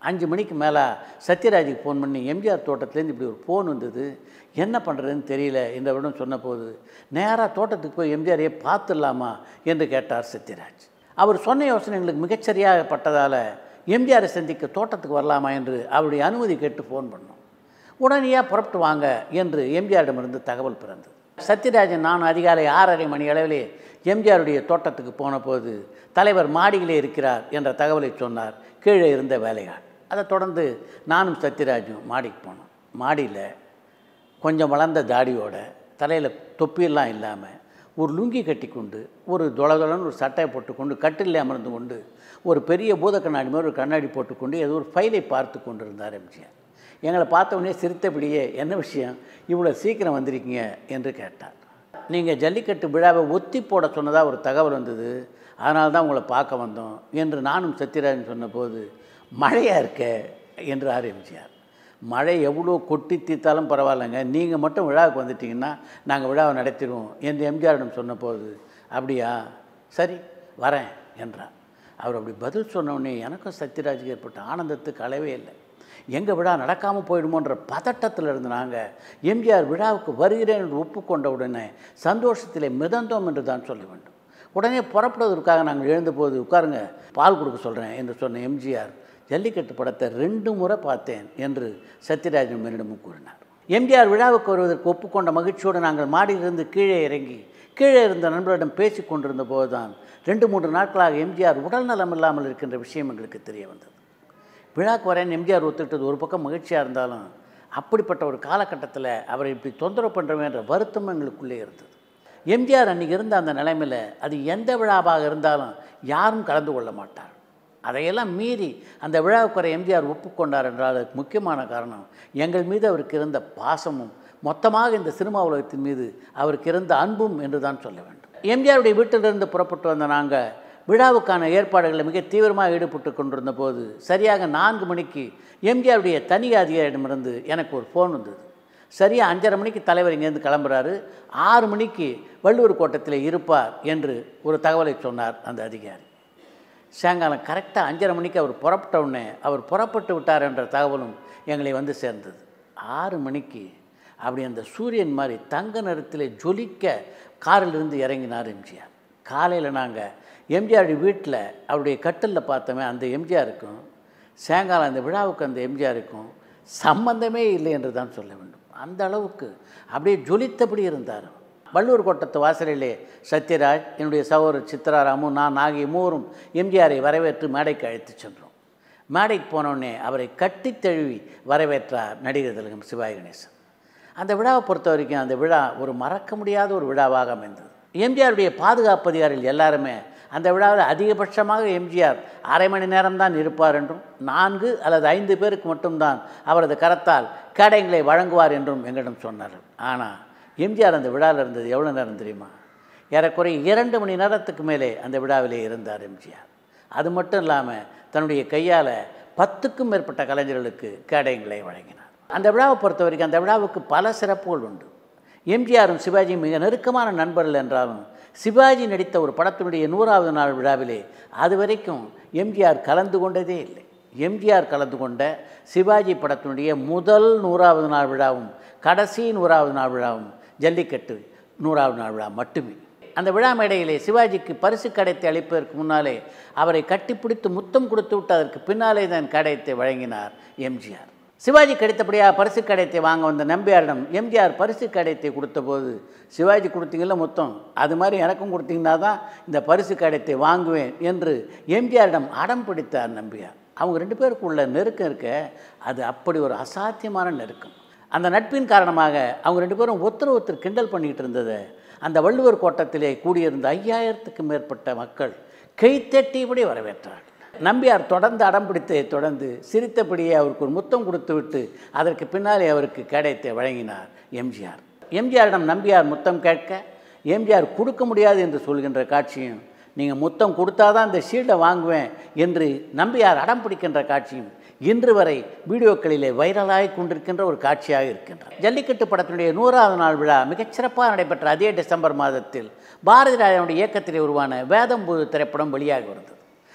அஞ்சு மணிக்கு மேலே சத்யராஜுக்கு ஃபோன் பண்ணி எம்ஜிஆர் தோட்டத்துலேருந்து இப்படி ஒரு ஃபோன் வந்தது என்ன பண்ணுறதுன்னு தெரியல என்றவுடன் சொன்னபோது நேராக தோட்டத்துக்கு போய் எம்ஜிஆரையே பார்த்துடலாமா என்று கேட்டார் சத்யராஜ் அவர் சொன்ன யோசனை எங்களுக்கு மிகச்சரியாக பட்டதால் எம்ஜிஆரை சந்திக்க தோட்டத்துக்கு வரலாமா என்று அவருடைய அனுமதி கேட்டு ஃபோன் பண்ணோம் உடனேயாக புறப்பட்டு வாங்க என்று எம்ஜிஆரிடமிருந்து தகவல் பிறந்தது சத்யராஜன் நான் அதிகாலை ஆறரை மணி அளவிலே எம்ஜிஆருடைய தோட்டத்துக்கு போன போது தலைவர் மாடியிலே இருக்கிறார் என்ற தகவலை சொன்னார் கீழே இருந்த வேலையாள் அதை தொடர்ந்து நானும் சத்யராஜும் மாடிக்கு போனோம் மாடியில் கொஞ்சம் வளர்ந்த தாடியோட தலையில் தொப்பியெல்லாம் இல்லாமல் ஒரு லுங்கி கட்டி கொண்டு ஒரு தொளதொளன்னு ஒரு சட்டையை போட்டுக்கொண்டு கட்டிலே அமர்ந்து கொண்டு ஒரு பெரிய பூத கண்ணாடி மாதிரி ஒரு கண்ணாடி போட்டுக்கொண்டு ஏதோ ஒரு ஃபைலை பார்த்து கொண்டு இருந்தார் எம்ஜிஆர் எங்களை பார்த்த உடனே சிரித்தபடியே என்ன விஷயம் இவ்வளோ சீக்கிரம் வந்திருக்கீங்க என்று கேட்டார் நீங்கள் ஜல்லிக்கட்டு விழாவை ஒத்தி போட சொன்னதாக ஒரு தகவல் வந்தது அதனால தான் உங்களை பார்க்க வந்தோம் என்று நானும் சத்யராஜன் சொன்னபோது மழையாக இருக்க என்றார் எம்ஜிஆர் மழை எவ்வளோ கொட்டி தீர்த்தாலும் பரவாயில்லைங்க நீங்கள் மட்டும் விழாவுக்கு வந்துட்டீங்கன்னா நாங்கள் விழாவை நடத்திடுவோம் என்று எம்ஜிஆரிடம் சொன்னபோது அப்படியா சரி வரேன் என்றார் அவர் அப்படி பதில் சொன்ன உடனே எனக்கும் சத்யராஜுக்கு ஏற்பட்ட ஆனந்தத்துக்கு அளவே இல்லை எங்கள் விழா நடக்காமல் போயிடுமோன்ற பதட்டத்தில் இருந்து நாங்கள் எம்ஜிஆர் விழாவுக்கு வருகிறேன் என்று ஒப்புக்கொண்ட உடனே சந்தோஷத்திலே மிதந்தோம் என்று தான் சொல்ல வேண்டும் உடனே புறப்படுவதற்காக நாங்கள் எழுந்தபோது உட்காருங்க பால் கொடுக்க சொல்கிறேன் என்று சொன்ன எம்ஜிஆர் ஜல்லிக்கட்டு படத்தை ரெண்டு முறை பார்த்தேன் என்று சத்யராஜன் மேலிடமும் கூறினார் எம்ஜிஆர் விழாவுக்கு வருவதற்கு ஒப்புக்கொண்ட மகிழ்ச்சியோடு நாங்கள் மாடியிலிருந்து கீழே இறங்கி கீழே இருந்த நண்பரிடம் பேசி கொண்டிருந்த போதுதான் ரெண்டு மூன்று நாட்களாக எம்ஜிஆர் உடல் நலம் இல்லாமல் இருக்கின்ற விஷயம் எங்களுக்கு தெரிய வந்தது விழாக்கு வரேன் எம்ஜிஆர் ஒத்துக்கிட்டது ஒரு பக்கம் மகிழ்ச்சியாக இருந்தாலும் அப்படிப்பட்ட ஒரு காலகட்டத்தில் அவரை இப்படி தொந்தரவு பண்ணுறவன் என்ற வருத்தம் எங்களுக்குள்ளே இருந்தது எம்ஜிஆர் அன்றைக்கி இருந்த அந்த நிலைமையில் அது எந்த விழாவாக இருந்தாலும் யாரும் கலந்து கொள்ள மாட்டார் அதையெல்லாம் மீறி அந்த விழாவுக்கு வர எம்ஜிஆர் ஒப்புக்கொண்டார் என்றால் அதுக்கு முக்கியமான காரணம் எங்கள் மீது அவருக்கு இருந்த பாசமும் மொத்தமாக இந்த சினிமா உலகத்தின் மீது அவருக்கு இருந்த அன்பும் என்று தான் சொல்ல வேண்டும் எம்ஜிஆருடைய வீட்டிலிருந்து புறப்பட்டு வந்த நாங்கள் விழாவுக்கான ஏற்பாடுகளில் மிக தீவிரமாக ஈடுபட்டு கொண்டிருந்த போது சரியாக நான்கு மணிக்கு எம்ஜிஆருடைய தனி அதிகாரியிடமிருந்து எனக்கு ஒரு ஃபோன் வந்தது சரியாக அஞ்சரை மணிக்கு தலைவர் இங்கேருந்து கிளம்புறாரு ஆறு மணிக்கு வள்ளுவர் கோட்டத்தில் இருப்பார் என்று ஒரு தகவலை சொன்னார் அந்த அதிகாரி சாயங்காலம் கரெக்டாக அஞ்சரை மணிக்கு அவர் புறப்பட்ட உடனே அவர் புறப்பட்டு விட்டார் என்ற தகவலும் எங்களை வந்து சேர்ந்தது ஆறு மணிக்கு அப்படி அந்த சூரியன் மாதிரி தங்க நிறத்தில் ஜொலிக்க காரிலிருந்து இறங்கினார் எம்ஜிஆர் காலையில் நாங்கள் எம்ஜிஆர் வீட்டில் அவருடைய கட்டிலில் பார்த்தோமே அந்த எம்ஜிஆருக்கும் சாயங்காலம் அந்த விழாவுக்கு அந்த எம்ஜிஆருக்கும் சம்பந்தமே இல்லை என்று தான் சொல்ல வேண்டும் அந்த அளவுக்கு அப்படியே ஜொலித்தபடி இருந்தார் வள்ளூர் கோட்டத்து வாசலிலே சத்யராஜ் என்னுடைய சகோதரர் சித்ராராமு நான் ஆகிய மூவரும் எம்ஜிஆரை வரவேற்று மேடைக்கு அழைத்துச் சென்றோம் மேடைக்கு போனோடனே அவரை கட்டித் தழுவி வரவேற்றார் நடிகர் திலகம் சிவாஜி கணேசன் அந்த விழாவை பொறுத்த வரைக்கும் அந்த விழா ஒரு மறக்க முடியாத ஒரு விழாவாக அமைந்தது எம்ஜிஆருடைய பாதுகாப்பு அதிகாரிகள் எல்லாருமே அந்த விழாவில் அதிகபட்சமாக எம்ஜிஆர் அரை மணி நேரம்தான் இருப்பார் என்றும் நான்கு அல்லது ஐந்து பேருக்கு மட்டும்தான் அவரது கரத்தால் கேடயங்களை வழங்குவார் என்றும் எங்களிடம் சொன்னார்கள் ஆனால் எம்ஜிஆர் அந்த விழாவில் இருந்தது எவ்வளோ நேரம் தெரியுமா ஏறக்குறைய இரண்டு மணி நேரத்துக்கு மேலே அந்த விழாவிலே இருந்தார் எம்ஜிஆர் அது மட்டும் இல்லாமல் தன்னுடைய கையால் பத்துக்கும் மேற்பட்ட கலைஞர்களுக்கு கேடயங்களை வழங்கினார் அந்த விழாவை பொறுத்த வரைக்கும் அந்த விழாவுக்கு பல சிறப்புகள் உண்டு எம்ஜிஆரும் சிவாஜியும் மிக நெருக்கமான நண்பர்கள் என்றாலும் சிவாஜி நடித்த ஒரு படத்தினுடைய நூறாவது நாள் விழாவிலே அது வரைக்கும் எம்ஜிஆர் கலந்து கொண்டதே இல்லை எம்ஜிஆர் கலந்து கொண்ட சிவாஜி படத்தினுடைய முதல் நூறாவது நாள் விழாவும் கடைசி நூறாவது நாள் விழாவும் ஜல்லிக்கட்டு நூறாவது நாள் விழா மட்டுமே அந்த விழா மேடையிலே சிவாஜிக்கு பரிசு கடைத்தை அளிப்பதற்கு முன்னாலே அவரை கட்டிப்பிடித்து முத்தம் கொடுத்து விட்டு அதற்கு பின்னாலே தான் கடையத்தை வழங்கினார் எம்ஜிஆர் சிவாஜி கிடைத்தபடியாக பரிசு கடையத்தை வாங்க வந்த நம்பியாரிடம் எம்ஜிஆர் பரிசு கடையத்தை கொடுத்தபோது சிவாஜி கொடுத்தீங்கல்ல மொத்தம் அது மாதிரி எனக்கும் கொடுத்தீங்கன்னா தான் இந்த பரிசு கடையத்தை வாங்குவேன் என்று எம்ஜிஆரிடம் அடம் பிடித்தார் நம்பியார் அவங்க ரெண்டு பேருக்குள்ள நெருக்கம் இருக்க அது அப்படி ஒரு அசாத்தியமான நெருக்கம் அந்த நட்பின் காரணமாக அவங்க ரெண்டு பேரும் ஒருத்தர் ஒருத்தர் கிண்டல் பண்ணிக்கிட்டு இருந்ததை அந்த வள்ளுவர் கோட்டத்திலே கூடியிருந்த ஐயாயிரத்துக்கும் மேற்பட்ட மக்கள் கைத்தட்டியபடி வரவேற்றார்கள் நம்பியார் தொடர்ந்து அடம் பிடித்ததை தொடர்ந்து சிரித்தபடியே அவருக்கு ஒரு முத்தம் கொடுத்து விட்டு அதற்கு பின்னாலே அவருக்கு கேடயத்தை வழங்கினார் எம்ஜிஆர் எம்ஜிஆரிடம் நம்பியார் முத்தம் கேட்க எம்ஜிஆர் கொடுக்க முடியாது என்று சொல்கின்ற காட்சியும் நீங்கள் முத்தம் கொடுத்தாதான் இந்த ஷீல்டை வாங்குவேன் என்று நம்பியார் அடம் பிடிக்கின்ற காட்சியும் இன்று வரை வீடியோக்களிலே வைரலாகி கொண்டிருக்கின்ற ஒரு காட்சியாக இருக்கின்றது ஜல்லிக்கட்டு படத்தினுடைய நூறாவது நாள் விழா மிகச்சிறப்பாக நடைபெற்ற அதே டிசம்பர் மாதத்தில் பாரதி ராஜனுடைய இயக்கத்திலே உருவான வேதம்பூது திரைப்படம் வெளியாகி வந்தது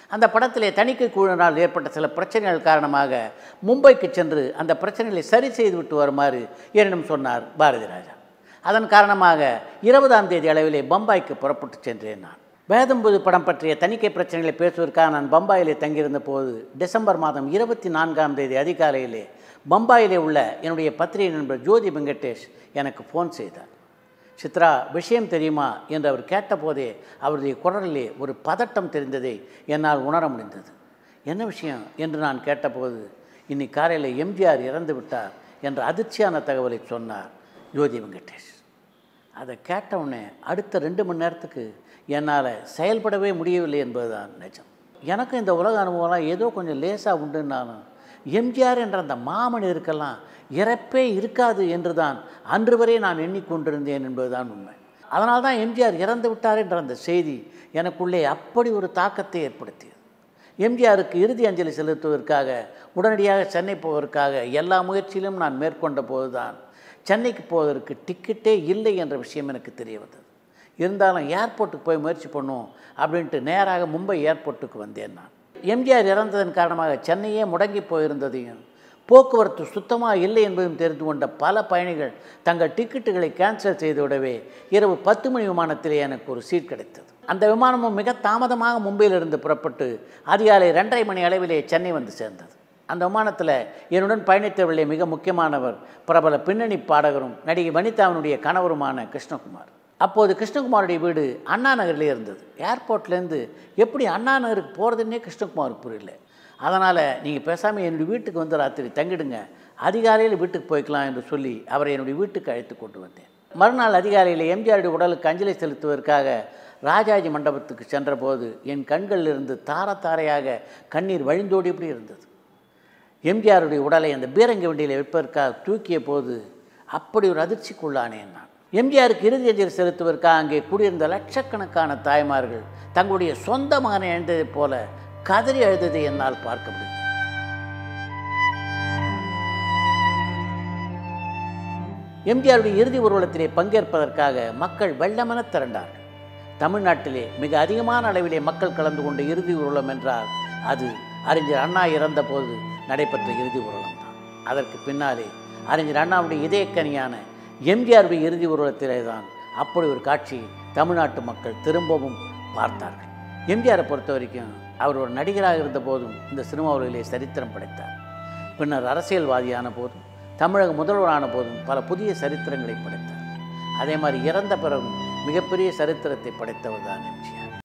அந்த படத்திலே தணிக்கை குழுவினால் ஏற்பட்ட சில பிரச்சனைகள் காரணமாக மும்பைக்கு சென்று அந்த பிரச்சனைகளை சரி செய்து விட்டு வருமாறு என்னிடம் சொன்னார் பாரதி ராஜா அதன் காரணமாக இருபதாம் தேதி அளவிலே பம்பாய்க்கு புறப்பட்டு சென்றேன் நான் வேதம்புது படம் பற்றிய தணிக்கை பிரச்சனைகளை பேசுவதற்காக நான் பம்பாயிலே தங்கியிருந்த போது டிசம்பர் மாதம் இருபத்தி நான்காம் தேதி அதிகாலையிலே பம்பாயிலே உள்ள என்னுடைய பத்திரிகை நண்பர் ஜோதி வெங்கடேஷ் எனக்கு ஃபோன் செய்தார் சித்ரா விஷயம் தெரியுமா என்று அவர் கேட்டபோதே அவருடைய குரலிலே ஒரு பதட்டம் தெரிந்ததை என்னால் உணர முடிந்தது என்ன விஷயம் என்று நான் கேட்டபோது இன்னைக்கு காலையில் எம்ஜிஆர் இறந்து விட்டார் என்ற அதிர்ச்சியான தகவலை சொன்னார் ஜோதி வெங்கடேஷ் அதை கேட்டவுடனே அடுத்த ரெண்டு மணி நேரத்துக்கு என்னால் செயல்படவே முடியவில்லை என்பதுதான் நிஜம் எனக்கும் இந்த உலக அனுபவம்லாம் ஏதோ கொஞ்சம் லேசாக உண்டுன்னாலும் எம்ஜிஆர் என்ற அந்த மாமனிதருக்கெல்லாம் இறப்பே இருக்காது என்று தான் அன்று வரை நான் எண்ணிக்கொண்டிருந்தேன் என்பதுதான் உண்மை அதனால தான் எம்ஜிஆர் இறந்து விட்டார் என்ற அந்த செய்தி எனக்குள்ளே அப்படி ஒரு தாக்கத்தை ஏற்படுத்தியது எம்ஜிஆருக்கு இறுதி அஞ்சலி செலுத்துவதற்காக உடனடியாக சென்னை போவதற்காக எல்லா முயற்சியிலும் நான் மேற்கொண்ட போதுதான் சென்னைக்கு போவதற்கு டிக்கெட்டே இல்லை என்ற விஷயம் எனக்கு தெரிய வந்தது இருந்தாலும் ஏர்போர்ட்டுக்கு போய் முயற்சி பண்ணுவோம் அப்படின்ட்டு நேராக மும்பை ஏர்போர்ட்டுக்கு வந்தேன் நான் எம்ஜிஆர் இறந்ததன் காரணமாக சென்னையே முடங்கி போயிருந்ததையும் போக்குவரத்து சுத்தமாக இல்லை என்பதும் தெரிந்து கொண்ட பல பயணிகள் தங்கள் டிக்கெட்டுகளை கேன்சல் செய்துவிடவே இரவு பத்து மணி விமானத்திலே எனக்கு ஒரு சீட் கிடைத்தது அந்த விமானமும் மிக தாமதமாக மும்பையிலிருந்து புறப்பட்டு அதிகாலை ரெண்டரை மணி அளவிலே சென்னை வந்து சேர்ந்தது அந்த விமானத்தில் என்னுடன் பயணித்தவர்களே மிக முக்கியமானவர் பிரபல பின்னணி பாடகரும் நடிகை வனிதாவினுடைய கணவருமான கிருஷ்ணகுமார் அப்போது கிருஷ்ணகுமாருடைய வீடு அண்ணா நகரிலே இருந்தது ஏர்போர்ட்லேருந்து எப்படி அண்ணா நகருக்கு போகிறதுன்னே கிருஷ்ணகுமாருக்கு புரியல அதனால் நீங்கள் பேசாமல் என்னுடைய வீட்டுக்கு வந்து ராத்திரி தங்கிடுங்க அதிகாலையில் வீட்டுக்கு போய்க்கலாம் என்று சொல்லி அவரை என்னுடைய வீட்டுக்கு அழைத்து கொண்டு வந்தேன் மறுநாள் அதிகாலையில் எம்ஜிஆருடைய உடலுக்கு அஞ்சலி செலுத்துவதற்காக ராஜாஜி மண்டபத்துக்கு சென்றபோது என் கண்களில் இருந்து தார தாரையாக கண்ணீர் வழிந்தோடியபடி இருந்தது எம்ஜிஆருடைய உடலை அந்த பீரங்கி வண்டியில் வைப்பதற்காக தூக்கிய போது அப்படி ஒரு அதிர்ச்சிக்குள்ளானேன் நான் எம்ஜிஆருக்கு இறுதி அஞ்சலி செலுத்துவதற்காக அங்கே கூடியிருந்த லட்சக்கணக்கான தாய்மார்கள் தங்களுடைய சொந்த மகனை எழுந்ததைப் போல கதறி அழுததை என்னால் பார்க்க முடியும் எம்ஜிஆருடைய இறுதி ஊர்வலத்திலே பங்கேற்பதற்காக மக்கள் வெள்ளமென திரண்டார்கள் தமிழ்நாட்டிலே மிக அதிகமான அளவிலே மக்கள் கலந்து கொண்ட இறுதி ஊர்வலம் என்றால் அது அறிஞர் அண்ணா இறந்த போது நடைபெற்ற இறுதி ஊர்வலம் தான் அதற்கு பின்னாலே அறிஞர் அண்ணாவுடைய இதயக்கனியான எம்ஜிஆருடைய இறுதி ஊர்வலத்திலே தான் அப்படி ஒரு காட்சி தமிழ்நாட்டு மக்கள் திரும்பவும் பார்த்தார்கள் எம்ஜிஆரை பொறுத்த வரைக்கும் அவர் ஒரு நடிகராக இருந்த போதும் இந்த சினிமாவிலே சரித்திரம் படைத்தார் பின்னர் அரசியல்வாதியான போதும் தமிழக முதல்வரான போதும் பல புதிய சரித்திரங்களை படைத்தார் அதே மாதிரி இறந்த பிறகும் மிகப்பெரிய சரித்திரத்தை படைத்தவர் தான் எம்ஜிஆர்